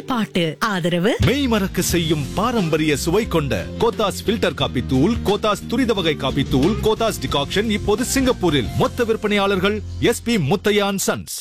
பாட்டு ஆதரவு மெய்மறக்க செய்யும் பாரம்பரிய சுவை கொண்ட கோத்தாஸ் ஃபில்டர் காபி தூள் கோத்தாஸ் துரித வகை காபி தூள் கோத்தாஸ் டிகாக்ஷன் இப்போது சிங்கப்பூரில் மொத்த விற்பனையாளர்கள் எஸ்பி முத்தையான் சன்ஸ்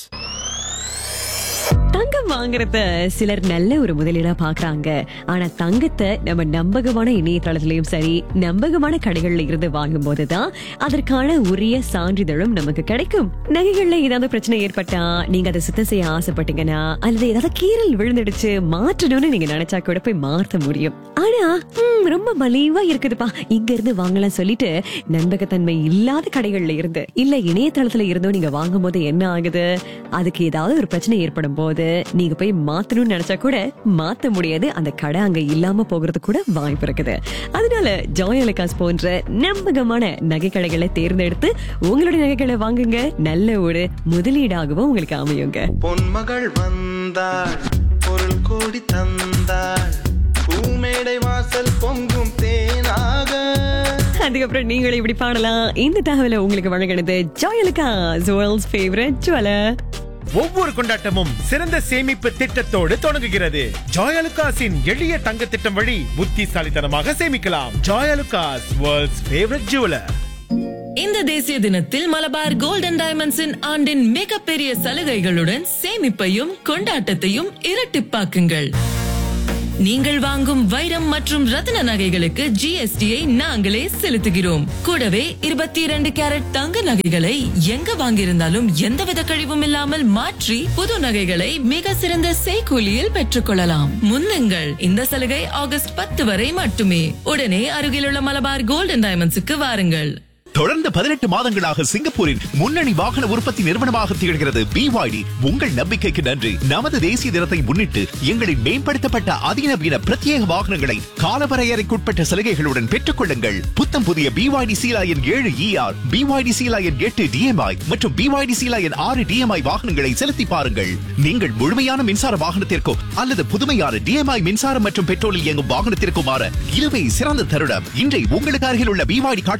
தங்கம் வாங்குறத சிலர் நல்ல ஒரு முதலீடா பாக்குறாங்க ஆனா தங்கத்தை நம்ம நம்பகமான இணையதளத்திலயும் சரி நம்பகமான கடைகள்ல இருந்து வாங்கும் போதுதான் அதற்கான உரிய சான்றிதழும் நமக்கு கிடைக்கும் நகைகள்ல ஏதாவது பிரச்சனை ஏற்பட்டா நீங்க அதை சுத்தம் செய்ய ஆசைப்பட்டீங்கன்னா அல்லது ஏதாவது கீறல் விழுந்துடுச்சு மாற்றணும்னு நீங்க நினைச்சா கூட போய் மாற்ற முடியும் ஆனா ஹம், ரொம்ப மலிவா இருக்குதுப்பா இங்க இருந்து வாங்கலாம் சொல்லிட்டு நம்பகத்தன்மை இல்லாத கடைகள்ல இருந்து இல்ல இணையதளத்துல இருந்தோ நீங்க வாங்கும் போது என்ன ஆகுது அதுக்கு ஏதாவது ஒரு பிரச்சனை ஏற்படும் போது நீங்க போய் மாத்தணும்னு நினைச்சா கூட மாத்த முடியாது அந்த கடை அங்க இல்லாம போகிறது கூட வாய்ப்பு இருக்குது அதனால ஜாய் அலகாஸ் போன்ற நம்பகமான நகை கடைகளை தேர்ந்தெடுத்து உங்களுடைய நகைகளை வாங்குங்க நல்ல ஒரு முதலீடாகவும் உங்களுக்கு அமையுங்க பொன்மகள் வந்தாள் பொருள் கோடி தந்தாள் பூமேடை வாசல் பொங்கும் தேனாக அதுக்கப்புறம் நீங்களும் இப்படி பாடலாம் இந்த தகவலை உங்களுக்கு வழங்கினது Joy Alukkas world's favourite jeweller ஒவ்வொரு கொண்டாட்டமும் சிறந்த சேமிப்பு திட்டத்தோடு தொடங்குகிறது ஜாயலுகாஸின் எளிய தங்க திட்டம் வழி புத்திசாலித்தனமாக சேமிக்கலாம் ஜாயலுகாஸ் வேர்ல்ட்ஸ் ஃபேவரட் ஜுவலர் இந்த தேசிய தினத்தில் மலபார் கோல்டன் டைமண்ட்ஸின் ஆண்டின் மிகப்பெரிய சலுகைகளுடன் சேமிப்பையும் கொண்டாட்டத்தையும் இரட்டிப்பாக்குங்கள் நீங்கள் வாங்கும் வைரம் மற்றும் ரத்தின நகைகளுக்கு ஜிஎஸ்டியை நாங்களே செலுத்துகிறோம் கூடவே இருபத்தி இரண்டு கேரட் தங்க நகைகளை எங்க வாங்கியிருந்தாலும் எந்தவித கழிவும் இல்லாமல் மாற்றி புது நகைகளை மிக சிறந்த செய்கூலியில் பெற்றுக்கொள்ளலாம் முன்னுங்கள் இந்த சலுகை ஆகஸ்ட் பத்து வரை மட்டுமே உடனே அருகிலுள்ள மலபார் கோல்டன் டைமண்ட்ஸுக்கு வாருங்கள் தொடர்ந்து பதினெட்டு மாதங்களாக சிங்கப்பூரின் முன்னணி வாகன உற்பத்தி நிறுவனமாக திகழ்கிறது பிவாய்டி உங்கள் நம்பிக்கைக்கு நன்றி நமது தேசிய தினத்தை முன்னிட்டு எங்களின் மேம்படுத்தப்பட்ட அதிநவீன பிரத்யேக வாகனங்களை காலவரையறைக்குட்பட்ட சலுகைகளுடன் பெற்றுக் கொள்ளுங்கள் புத்தம் புதிய பிவாய்டி சீலாயன் ஏழு இஆர் பிவாய்டி சீலாயன் எட்டு டிஎம்ஐ மற்றும் பிவாய்டி சீலாயன் ஆறு டிஎம்ஐ வாகனங்களை செலுத்தி பாருங்கள் நீங்கள் முழுமையான மின்சார வாகனத்திற்கோ அல்லது புதுமையான டிஎம்ஐ மின்சாரம் மற்றும் பெட்ரோலில் இயங்கும் வாகனத்திற்கோ மாற இதுவே சிறந்த தருணம் இன்றை உங்களுக்கு அருகில் உள்ள பிவாய்டி